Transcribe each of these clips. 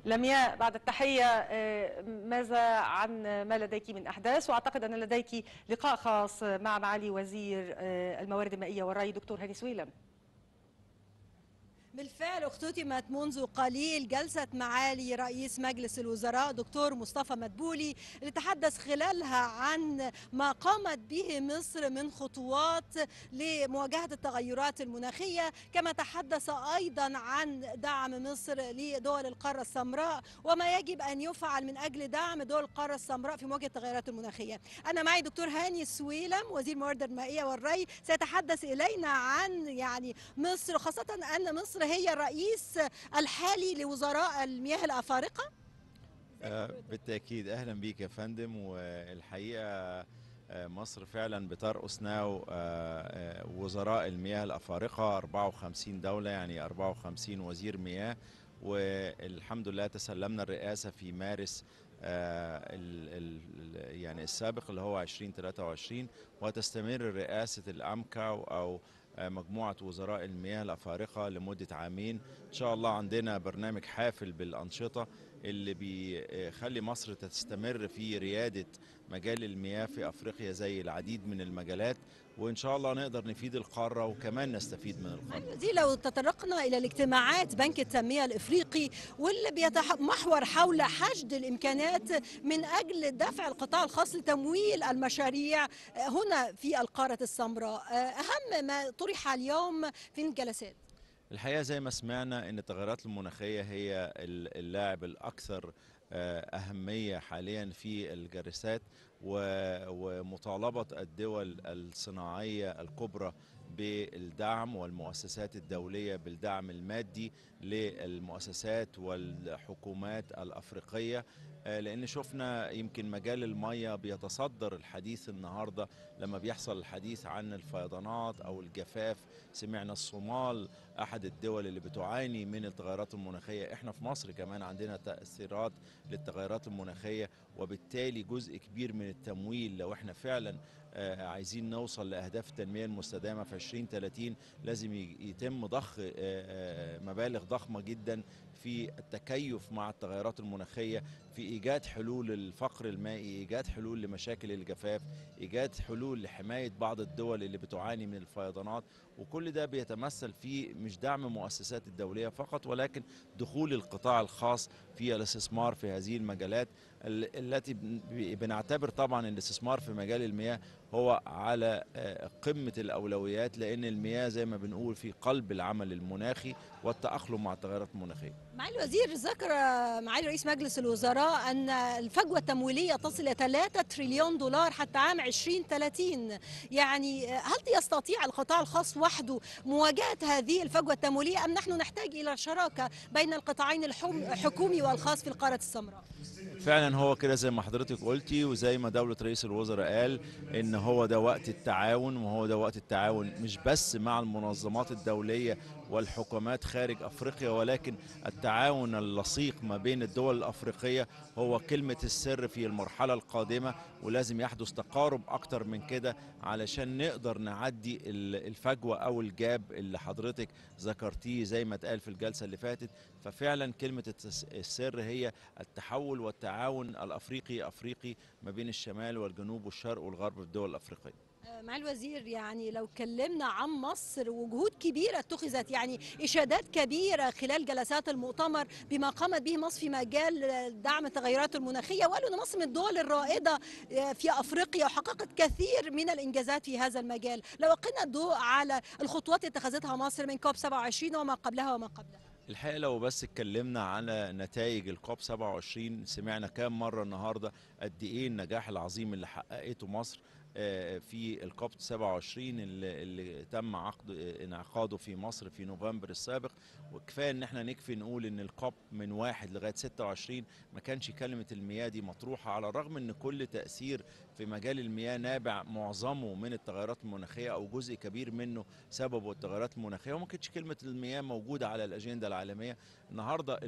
لمياء بعد التحية آه، ماذا عن ما لديك من أحداث وأعتقد أن لديك لقاء خاص مع معالي وزير آه، الموارد المائية والري دكتور هاني سويلم بالفعل اختتمت منذ قليل جلسة معالي رئيس مجلس الوزراء دكتور مصطفى مدبولي اللي تحدث خلالها عن ما قامت به مصر من خطوات لمواجهة التغيرات المناخية كما تحدث أيضا عن دعم مصر لدول القارة السمراء وما يجب أن يفعل من أجل دعم دول القارة السمراء في مواجهة التغيرات المناخية أنا معي دكتور هاني السويلم وزير الموارد المائية والري سيتحدث إلينا عن يعني مصر خاصة أن مصر هي الرئيس الحالي لوزراء المياه الأفارقة آه، بالتأكيد أهلا بيك يا فندم والحقيقة آه، مصر فعلا بترأس ناو آه، آه، وزراء المياه الأفارقة 54 دولة يعني 54 وزير مياه والحمد لله تسلمنا الرئاسة في مارس آه، ال- ال- يعني السابق اللي هو 2023 وتستمر رئاسة الأمكا أو آه، مجموعة وزراء المياه الأفارقة لمدة عامين إن شاء الله عندنا برنامج حافل بالأنشطة اللي بيخلي مصر تستمر في ريادة مجال المياه في أفريقيا زي العديد من المجالات وإن شاء الله نقدر نفيد القارة وكمان نستفيد من القارة دي لو تطرقنا إلى الاجتماعات بنك التنمية الإفريقي واللي بيتمحور حول حشد الإمكانات من أجل دفع القطاع الخاص لتمويل المشاريع هنا في القارة السمراء أهم ما طرح اليوم في الجلسات الحقيقة زي ما سمعنا أن التغيرات المناخية هي ال- اللاعب الأكثر آه، أهمية حاليا في الجلسات و- ومطالبة الدول الصناعية الكبرى بالدعم والمؤسسات الدولية بالدعم المادي للمؤسسات والحكومات الأفريقية آه، لأن شفنا يمكن مجال المية بيتصدر الحديث النهاردة لما بيحصل الحديث عن الفيضانات أو الجفاف سمعنا الصومال أحد الدول اللي بتعاني من التغيرات المناخية احنا في مصر كمان عندنا تأثيرات للتغيرات المناخية وبالتالي جزء كبير من التمويل لو احنا فعلا آه، عايزين نوصل لأهداف التنمية المستدامة في 2030 لازم ي- يتم ضخ آه، آه، مبالغ ضخمة جدا في التكيف مع التغيرات المناخية في إيجاد حلول للفقر المائي إيجاد حلول لمشاكل الجفاف إيجاد حلول لحماية بعض الدول اللي بتعاني من الفيضانات وكل ده بيتمثل في مش دعم المؤسسات الدولية فقط ولكن دخول القطاع الخاص في الاستثمار في هذه المجالات ال- التي بن- بنعتبر طبعا الاستثمار في مجال المياه هو على آه، قمة الأولويات لأن المياه زي ما بنقول في قلب العمل المناخي والتأقلم مع التغيرات المناخية معالي الوزير ذكر معالي رئيس مجلس الوزراء أن الفجوة التمويلية تصل إلى 3 تريليون دولار حتى عام 2030 يعني هل يستطيع القطاع الخاص وحده مواجهة هذه الفجوة التمويلية أم نحن نحتاج إلى شراكة بين القطاعين الحم- الحكومي والخاص في القارة السمراء فعلا هو كده زي ما حضرتك قلتي وزي ما دولة رئيس الوزراء قال ان هو ده وقت التعاون وهو ده وقت التعاون مش بس مع المنظمات الدولية والحكومات خارج افريقيا ولكن التعاون اللصيق ما بين الدول الافريقية هو كلمة السر في المرحلة القادمة ولازم يحدث تقارب اكتر من كده علشان نقدر نعدي ال- الفجوة او الجاب اللي حضرتك ذكرتيه زي ما اتقال في الجلسة اللي فاتت ففعلا كلمة التس- السر هي التحول والتعاون الافريقي افريقي ما بين الشمال والجنوب والشرق والغرب في الدول الافريقيه مع الوزير يعني لو اتكلمنا عن مصر وجهود كبيرة اتخذت يعني إشادات كبيرة خلال جلسات المؤتمر بما قامت به مصر في مجال دعم التغيرات المناخية وقالوا أن مصر من الدول الرائدة في أفريقيا وحققت كثير من الإنجازات في هذا المجال لو ألقينا الضوء على الخطوات اللي اتخذتها مصر من كوب 27 وما قبلها وما قبلها الحقيقه لو بس اتكلمنا على نتائج الكوب 27 سمعنا كام مره النهارده قد ايه النجاح العظيم اللي حققته مصر آه، في الكوب 27 اللي, اللي تم عقد آه، انعقاده في مصر في نوفمبر السابق وكفايه ان احنا نكفي نقول ان الكوب من واحد لغايه 26 ما كانش كلمه المياه دي مطروحه على الرغم ان كل تاثير في مجال المياه نابع معظمه من التغيرات المناخيه او جزء كبير منه سببه التغيرات المناخيه وما كانتش كلمه المياه موجوده على الاجنده العالميه النهارده ال-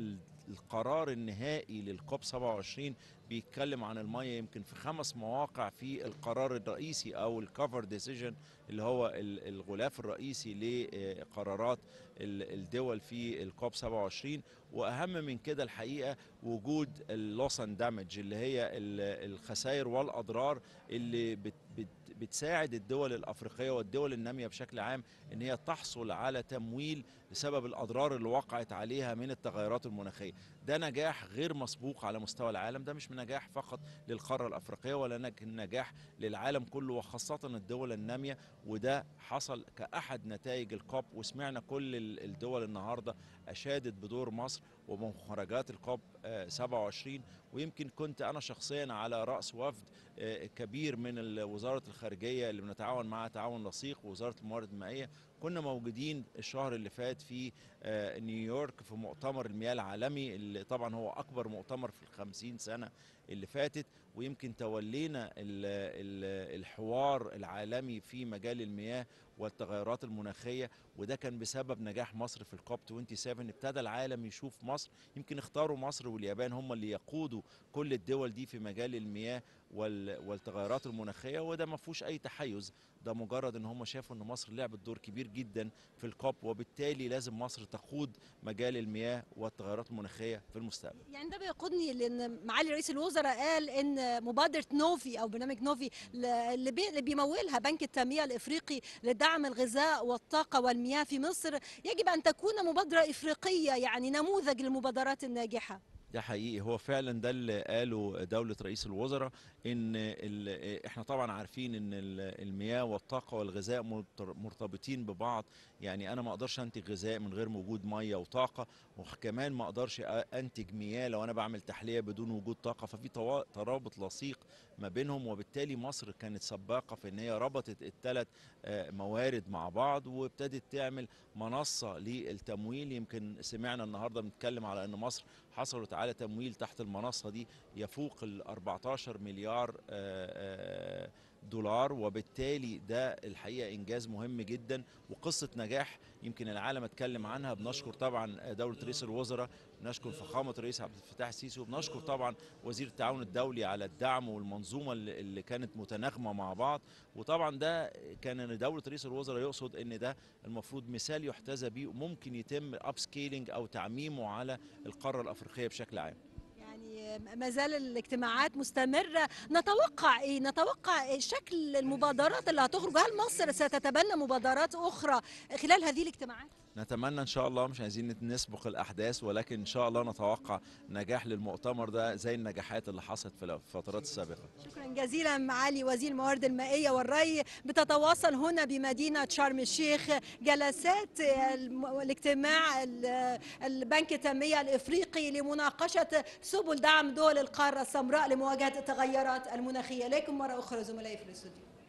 القرار النهائي للكوب 27 بيتكلم عن الميه يمكن في خمس مواقع في القرار الرئيسي او الكفر ديسيجن اللي هو ال- الغلاف الرئيسي لقرارات ال- الدول في الكوب 27 واهم من كده الحقيقه وجود اللوس اند دامج اللي هي ال- الخسائر والاضرار اللي بت بت بتساعد الدول الافريقيه والدول الناميه بشكل عام ان هي تحصل على تمويل بسبب الاضرار اللي وقعت عليها من التغيرات المناخيه ده نجاح غير مسبوق على مستوى العالم ده مش نجاح فقط للقاره الافريقيه ولا نج- نجاح للعالم كله وخاصه الدول الناميه وده حصل كاحد نتائج الكوب وسمعنا كل ال- الدول النهارده اشادت بدور مصر ومخرجات الكوب آه، 27 ويمكن كنت انا شخصيا على راس وفد آه، كبير من ال- وزاره الخارجيه اللي بنتعاون معها تعاون لصيق ووزاره الموارد المائيه كنا موجودين الشهر اللي فات في آه، نيويورك في مؤتمر المياه العالمي اللي طبعا هو اكبر مؤتمر في الخمسين سنه اللي فاتت ويمكن تولينا ال- ال- الحوار العالمي في مجال المياه والتغيرات المناخيه وده كان بسبب نجاح مصر في الكوب 27 ابتدى العالم يشوف مصر يمكن اختاروا مصر واليابان هم اللي يقودوا كل الدول دي في مجال المياه وال- والتغيرات المناخيه وده ما فيهوش اي تحيز ده مجرد ان هم شافوا ان مصر لعبت دور كبير جدا في الكوب وبالتالي لازم مصر تقود مجال المياه والتغيرات المناخيه في المستقبل يعني ده بيقودني لان معالي رئيس الوزراء قال ان مبادره نوفي او برنامج نوفي ل- اللي بي- اللي بيمولها بنك التنميه الافريقي لدعم الغذاء والطاقه والمياه في مصر يجب ان تكون مبادره افريقيه يعني نموذج للمبادرات الناجحه ده حقيقي هو فعلا ده اللي قاله دولة رئيس الوزراء ان ال- احنا طبعا عارفين ان ال- المياه والطاقة والغذاء مرتر- مرتبطين ببعض يعني انا ما اقدرش انتج غذاء من غير وجود مية وطاقة وكمان ما اقدرش أ- انتج مياه لو انا بعمل تحلية بدون وجود طاقة ففي توا- ترابط لصيق ما بينهم وبالتالي مصر كانت سباقة في ان هي ربطت الثلاث موارد مع بعض وابتدت تعمل منصة للتمويل يمكن سمعنا النهاردة بنتكلم على ان مصر حصلت على تمويل تحت المنصة دي يفوق ال 14 مليار آه، آه، دولار وبالتالي ده الحقيقة إنجاز مهم جدا وقصة نجاح يمكن العالم اتكلم عنها بنشكر طبعا دولة رئيس الوزراء بنشكر فخامة الرئيس عبد الفتاح السيسي وبنشكر طبعا وزير التعاون الدولي على الدعم والمنظومة اللي اللي كانت متناغمة مع بعض وطبعا ده كان دولة رئيس الوزراء يقصد ان ده المفروض مثال يحتذى به وممكن يتم اب سكيلينج او تعميمه على القارة الأفريقية بشكل عام يعني ما زال الاجتماعات مستمرة نتوقع إيه؟ نتوقع إيه شكل المبادرات اللي هتخرج هل مصر ستتبنى مبادرات أخرى خلال هذه الاجتماعات؟ نتمنى ان شاء الله مش عايزين نسبق الاحداث ولكن ان شاء الله نتوقع نجاح للمؤتمر ده زي النجاحات اللي حصلت في الفترات السابقه شكرا جزيلا معالي وزير الموارد المائية والري بتتواصل هنا بمدينة شرم الشيخ جلسات الم- الاجتماع ال- البنك التنمية الإفريقي لمناقشة سبل دعم دول القارة السمراء لمواجهة التغيرات المناخية إليكم مرة أخرى زملائي في الاستوديو